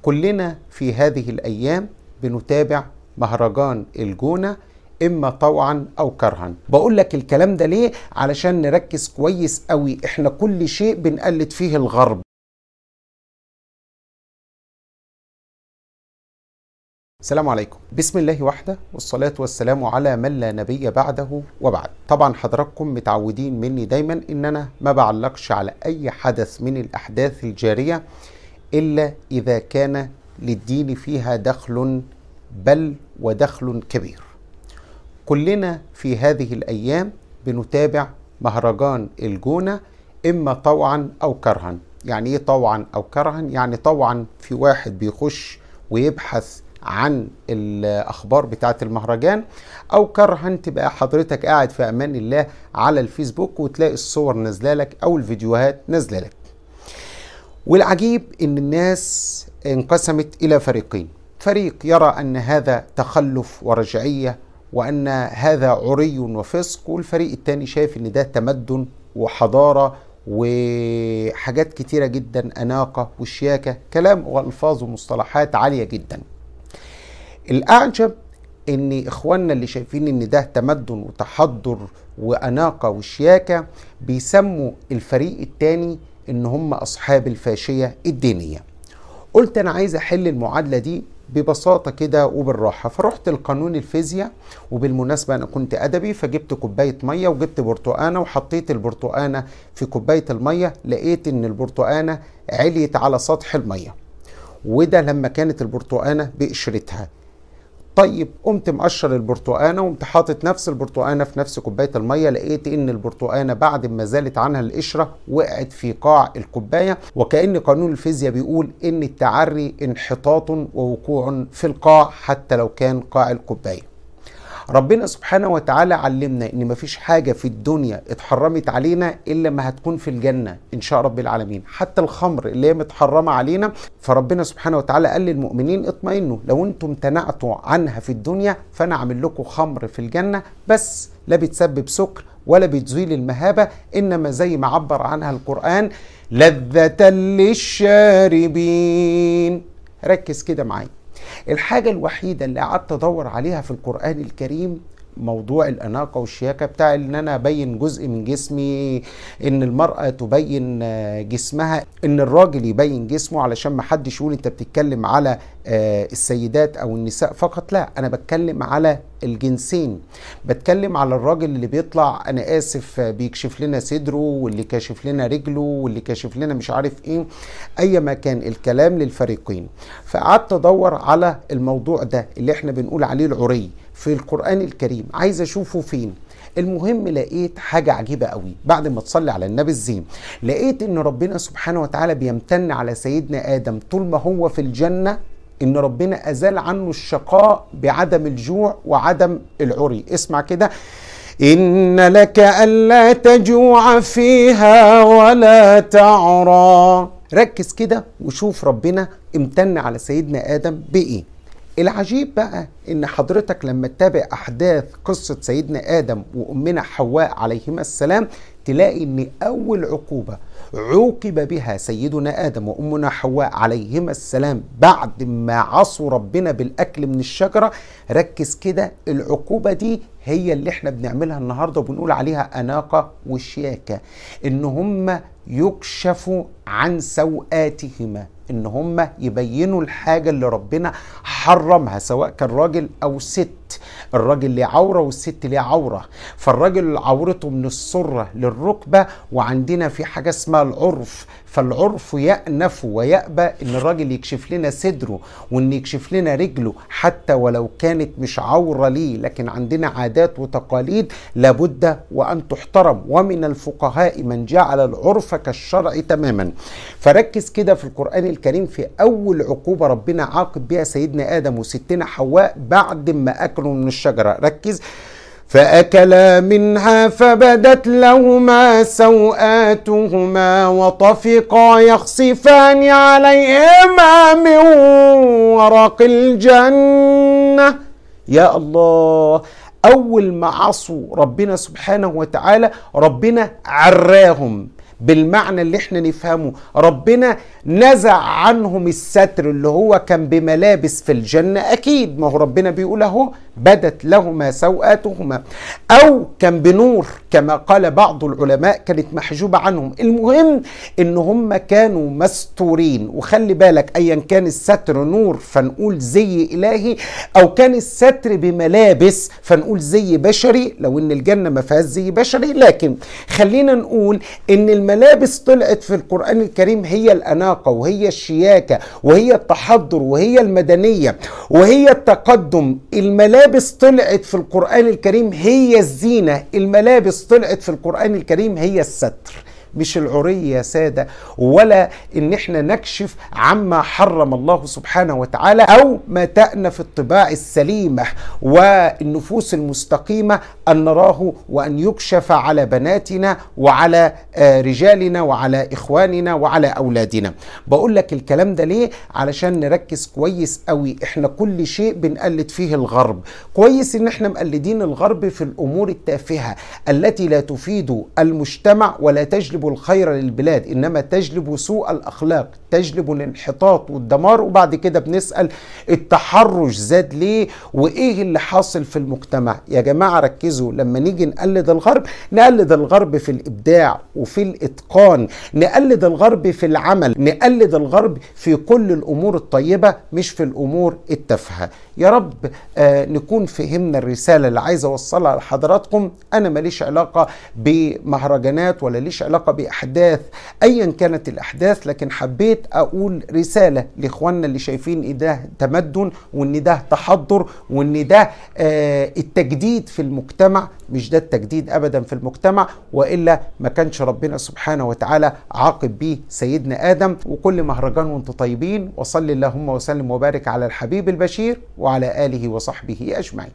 كلنا في هذه الأيام بنتابع مهرجان الجونة إما طوعا أو كرها بقول لك الكلام ده ليه علشان نركز كويس قوي إحنا كل شيء بنقلد فيه الغرب السلام عليكم بسم الله وحده والصلاة والسلام على من لا نبي بعده وبعد طبعا حضراتكم متعودين مني دايما ان انا ما بعلقش على اي حدث من الاحداث الجارية الا اذا كان للدين فيها دخل بل ودخل كبير كلنا في هذه الايام بنتابع مهرجان الجونة اما طوعا او كرها يعني ايه طوعا او كرها يعني طوعا في واحد بيخش ويبحث عن الاخبار بتاعه المهرجان او كرها تبقى حضرتك قاعد في امان الله على الفيسبوك وتلاقي الصور نازله لك او الفيديوهات نازله لك والعجيب ان الناس انقسمت الى فريقين فريق يرى ان هذا تخلف ورجعيه وان هذا عري وفسق والفريق الثاني شايف ان ده تمدن وحضاره وحاجات كتيره جدا اناقه وشياكه كلام والفاظ ومصطلحات عاليه جدا الاعجب ان اخواننا اللي شايفين ان ده تمدن وتحضر واناقه وشياكه بيسموا الفريق التاني ان هم اصحاب الفاشيه الدينيه قلت انا عايز احل المعادله دي ببساطه كده وبالراحه فرحت لقانون الفيزياء وبالمناسبه انا كنت ادبي فجبت كوبايه ميه وجبت برتقانه وحطيت البرتقانه في كوبايه الميه لقيت ان البرتقانه عليت على سطح الميه وده لما كانت البرتقانه بقشرتها طيب قمت مقشر البرتقانه وقمت حاطط نفس البرتقانه في نفس كوبايه الميه لقيت ان البرتقانه بعد ما زالت عنها القشره وقعت في قاع الكوبايه وكان قانون الفيزياء بيقول ان التعري انحطاط ووقوع في القاع حتى لو كان قاع الكوبايه ربنا سبحانه وتعالى علمنا ان مفيش حاجة في الدنيا اتحرمت علينا الا ما هتكون في الجنة ان شاء رب العالمين حتى الخمر اللي هي متحرمة علينا فربنا سبحانه وتعالى قال للمؤمنين اطمئنوا لو انتم امتنعتوا عنها في الدنيا فانا اعمل لكم خمر في الجنة بس لا بتسبب سكر ولا بتزيل المهابة انما زي ما عبر عنها القرآن لذة للشاربين ركز كده معايا الحاجة الوحيدة اللي قعدت ادور عليها في القرآن الكريم موضوع الأناقة والشياكة بتاع إن أنا أبين جزء من جسمي إن المرأة تبين جسمها إن الراجل يبين جسمه علشان ما حدش يقول أنت بتتكلم على السيدات أو النساء فقط لا أنا بتكلم على الجنسين بتكلم على الراجل اللي بيطلع أنا آسف بيكشف لنا صدره واللي كاشف لنا رجله واللي كاشف لنا مش عارف إيه أي ما كان الكلام للفريقين فقعدت أدور على الموضوع ده اللي إحنا بنقول عليه العري في القرآن الكريم عايز أشوفه فين المهم لقيت حاجة عجيبة قوي بعد ما تصلي على النبي الزين لقيت ان ربنا سبحانه وتعالى بيمتن على سيدنا آدم طول ما هو في الجنة ان ربنا ازال عنه الشقاء بعدم الجوع وعدم العري اسمع كده إن لك ألا تجوع فيها ولا تعرى ركز كده وشوف ربنا امتن على سيدنا آدم بإيه العجيب بقى ان حضرتك لما تتابع احداث قصه سيدنا ادم وامنا حواء عليهما السلام تلاقي ان اول عقوبه عوقب بها سيدنا ادم وامنا حواء عليهما السلام بعد ما عصوا ربنا بالاكل من الشجره ركز كده العقوبه دي هي اللي احنا بنعملها النهارده وبنقول عليها اناقه وشياكه ان هم يكشفوا عن سوءاتهما ان هم يبينوا الحاجه اللي ربنا حرمها سواء كان راجل او ست الراجل ليه عوره والست ليه عوره فالراجل عورته من السره للركبه وعندنا في حاجه اسمها العرف فالعرف يأنف ويأبى ان الراجل يكشف لنا صدره وان يكشف لنا رجله حتى ولو كانت مش عوره ليه لكن عندنا عادات وتقاليد لابد وان تحترم ومن الفقهاء من جعل العرف كالشرع تماما فركز كده في القرآن الكريم في أول عقوبة ربنا عاقب بها سيدنا آدم وستنا حواء بعد ما أكلوا من الشجرة ركز فأكلا منها فبدت لهما سوآتهما وطفقا يخصفان عليهما من ورق الجنة يا الله أول ما عصوا ربنا سبحانه وتعالى ربنا عراهم بالمعنى اللي احنا نفهمه ربنا نزع عنهم الستر اللي هو كان بملابس في الجنة أكيد ما هو ربنا بيقول أهو بدت لهما سوآتهما أو كان بنور كما قال بعض العلماء كانت محجوبة عنهم المهم إن هم كانوا مستورين وخلي بالك أيا كان الستر نور فنقول زي إلهي أو كان الستر بملابس فنقول زي بشري لو إن الجنة ما فيهاش زي بشري لكن خلينا نقول إن الملابس طلعت في القرآن الكريم هي الأناقة وهي الشياكة وهي التحضر وهي المدنية وهي التقدم الملابس طلعت في القرآن الكريم هي الزينة الملابس طلعت في القرآن الكريم هي الستر مش العري يا سادة ولا ان احنا نكشف عما حرم الله سبحانه وتعالى او ما تأنف الطباع السليمة والنفوس المستقيمة ان نراه وان يكشف على بناتنا وعلى رجالنا وعلى اخواننا وعلى اولادنا بقول لك الكلام ده ليه علشان نركز كويس قوي احنا كل شيء بنقلد فيه الغرب كويس ان احنا مقلدين الغرب في الامور التافهة التي لا تفيد المجتمع ولا تجلب تجلب الخير للبلاد انما تجلب سوء الاخلاق تجلب الانحطاط والدمار وبعد كده بنسال التحرش زاد ليه وايه اللي حاصل في المجتمع يا جماعه ركزوا لما نيجي نقلد الغرب نقلد الغرب في الابداع وفي الاتقان نقلد الغرب في العمل نقلد الغرب في كل الامور الطيبه مش في الامور التافهه يا رب آه نكون فهمنا الرساله اللي عايز اوصلها لحضراتكم انا ماليش علاقه بمهرجانات ولا ليش علاقه باحداث ايا كانت الاحداث لكن حبيت اقول رساله لاخواننا اللي شايفين ان ده تمدن وان ده تحضر وان ده آه التجديد في المجتمع مش ده التجديد ابدا في المجتمع والا ما كانش ربنا سبحانه وتعالى عاقب بيه سيدنا ادم وكل مهرجان وانتم طيبين وصل اللهم وسلم وبارك على الحبيب البشير وعلى اله وصحبه اجمعين